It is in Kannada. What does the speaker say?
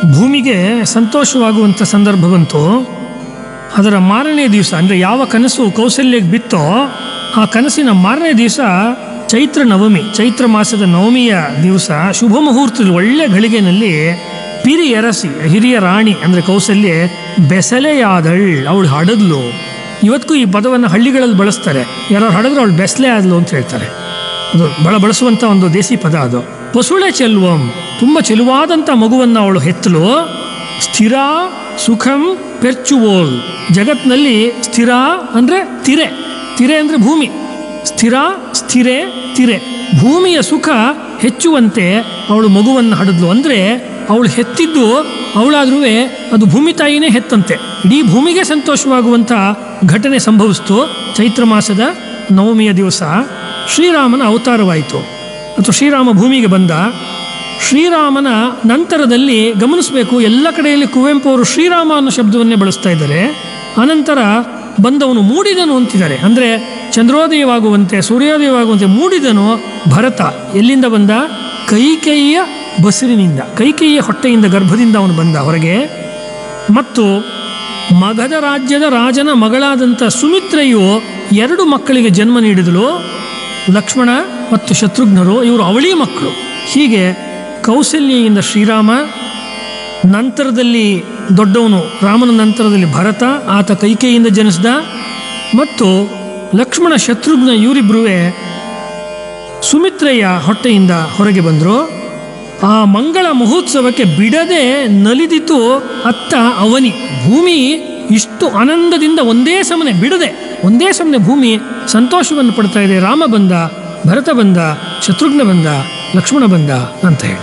ಭೂಮಿಗೆ ಸಂತೋಷವಾಗುವಂಥ ಸಂದರ್ಭ ಬಂತು ಅದರ ಮಾರನೇ ದಿವಸ ಅಂದರೆ ಯಾವ ಕನಸು ಕೌಸಲ್ಯಕ್ಕೆ ಬಿತ್ತೋ ಆ ಕನಸಿನ ಮಾರನೇ ದಿವಸ ಚೈತ್ರ ನವಮಿ ಚೈತ್ರ ಮಾಸದ ನವಮಿಯ ದಿವಸ ಶುಭ ಮುಹೂರ್ತದಲ್ಲಿ ಒಳ್ಳೆ ಘಳಿಗೆನಲ್ಲಿ ಪಿರಿ ಎರಸಿ ಹಿರಿಯ ರಾಣಿ ಅಂದರೆ ಕೌಸಲ್ಯ ಬೆಸಲೆಯಾದಳ್ ಅವಳು ಹಡದ್ಲು ಇವತ್ತಿಗೂ ಈ ಪದವನ್ನು ಹಳ್ಳಿಗಳಲ್ಲಿ ಬಳಸ್ತಾರೆ ಯಾರು ಹಡಿದ್ರೆ ಅವಳು ಬೆಸಲೆ ಆದ್ಲು ಅಂತ ಹೇಳ್ತಾರೆ ಅದು ಬಹಳ ಬಳಸುವಂಥ ಒಂದು ದೇಸಿ ಪದ ಅದು ಪಸುಳೆ ಚೆಲ್ವಂ ತುಂಬ ಚೆಲುವಾದಂಥ ಮಗುವನ್ನು ಅವಳು ಹೆತ್ತಲು ಸ್ಥಿರ ಸುಖಂ ಪೆರ್ಚುವೋಲ್ ಜಗತ್ನಲ್ಲಿ ಸ್ಥಿರ ಅಂದರೆ ತಿರೆ ತಿರೆ ಅಂದರೆ ಭೂಮಿ ಸ್ಥಿರ ಸ್ಥಿರೆ ತಿರೆ ಭೂಮಿಯ ಸುಖ ಹೆಚ್ಚುವಂತೆ ಅವಳು ಮಗುವನ್ನು ಹಡಿದ್ಲು ಅಂದರೆ ಅವಳು ಹೆತ್ತಿದ್ದು ಅವಳಾದ್ರೂ ಅದು ಭೂಮಿ ತಾಯಿನೇ ಹೆತ್ತಂತೆ ಇಡೀ ಭೂಮಿಗೆ ಸಂತೋಷವಾಗುವಂಥ ಘಟನೆ ಸಂಭವಿಸ್ತು ಚೈತ್ರ ಮಾಸದ ನವಮಿಯ ದಿವಸ ಶ್ರೀರಾಮನ ಅವತಾರವಾಯಿತು ಅಥವಾ ಶ್ರೀರಾಮ ಭೂಮಿಗೆ ಬಂದ ಶ್ರೀರಾಮನ ನಂತರದಲ್ಲಿ ಗಮನಿಸಬೇಕು ಎಲ್ಲ ಕಡೆಯಲ್ಲಿ ಕುವೆಂಪು ಅವರು ಶ್ರೀರಾಮ ಅನ್ನೋ ಶಬ್ದವನ್ನೇ ಬಳಸ್ತಾ ಇದ್ದಾರೆ ಅನಂತರ ಬಂದವನು ಮೂಡಿದನು ಅಂತಿದ್ದಾರೆ ಅಂದರೆ ಚಂದ್ರೋದಯವಾಗುವಂತೆ ಸೂರ್ಯೋದಯವಾಗುವಂತೆ ಮೂಡಿದನು ಭರತ ಎಲ್ಲಿಂದ ಬಂದ ಕೈಕೇಯಿಯ ಬಸಿರಿನಿಂದ ಕೈಕೇಯಿಯ ಹೊಟ್ಟೆಯಿಂದ ಗರ್ಭದಿಂದ ಅವನು ಬಂದ ಹೊರಗೆ ಮತ್ತು ಮಗಧ ರಾಜ್ಯದ ರಾಜನ ಮಗಳಾದಂಥ ಸುಮಿತ್ರೆಯು ಎರಡು ಮಕ್ಕಳಿಗೆ ಜನ್ಮ ನೀಡಿದಳು ಲಕ್ಷ್ಮಣ ಮತ್ತು ಶತ್ರುಘ್ನರು ಇವರು ಅವಳಿ ಮಕ್ಕಳು ಹೀಗೆ ಕೌಸಲ್ಯೆಯಿಂದ ಶ್ರೀರಾಮ ನಂತರದಲ್ಲಿ ದೊಡ್ಡವನು ರಾಮನ ನಂತರದಲ್ಲಿ ಭರತ ಆತ ಕೈಕೇಯಿಯಿಂದ ಜನಿಸಿದ ಮತ್ತು ಲಕ್ಷ್ಮಣ ಶತ್ರುಘ್ನ ಇವರಿಬ್ಬರೂ ಸುಮಿತ್ರೆಯ ಹೊಟ್ಟೆಯಿಂದ ಹೊರಗೆ ಬಂದರು ಆ ಮಂಗಳ ಮಹೋತ್ಸವಕ್ಕೆ ಬಿಡದೆ ನಲಿದಿತು ಅತ್ತ ಅವನಿ ಭೂಮಿ ಇಷ್ಟು ಆನಂದದಿಂದ ಒಂದೇ ಸಮನೆ ಬಿಡದೆ ಒಂದೇ ಸಮನೆ ಭೂಮಿ ಸಂತೋಷವನ್ನು ಪಡ್ತಾ ಇದೆ ರಾಮ ಬಂದ ಭರತ ಬಂದ ಶತ್ರುಘ್ನ ಬಂದ ಲಕ್ಷ್ಮಣ ಬಂದ ಅಂತ ಹೇಳಿ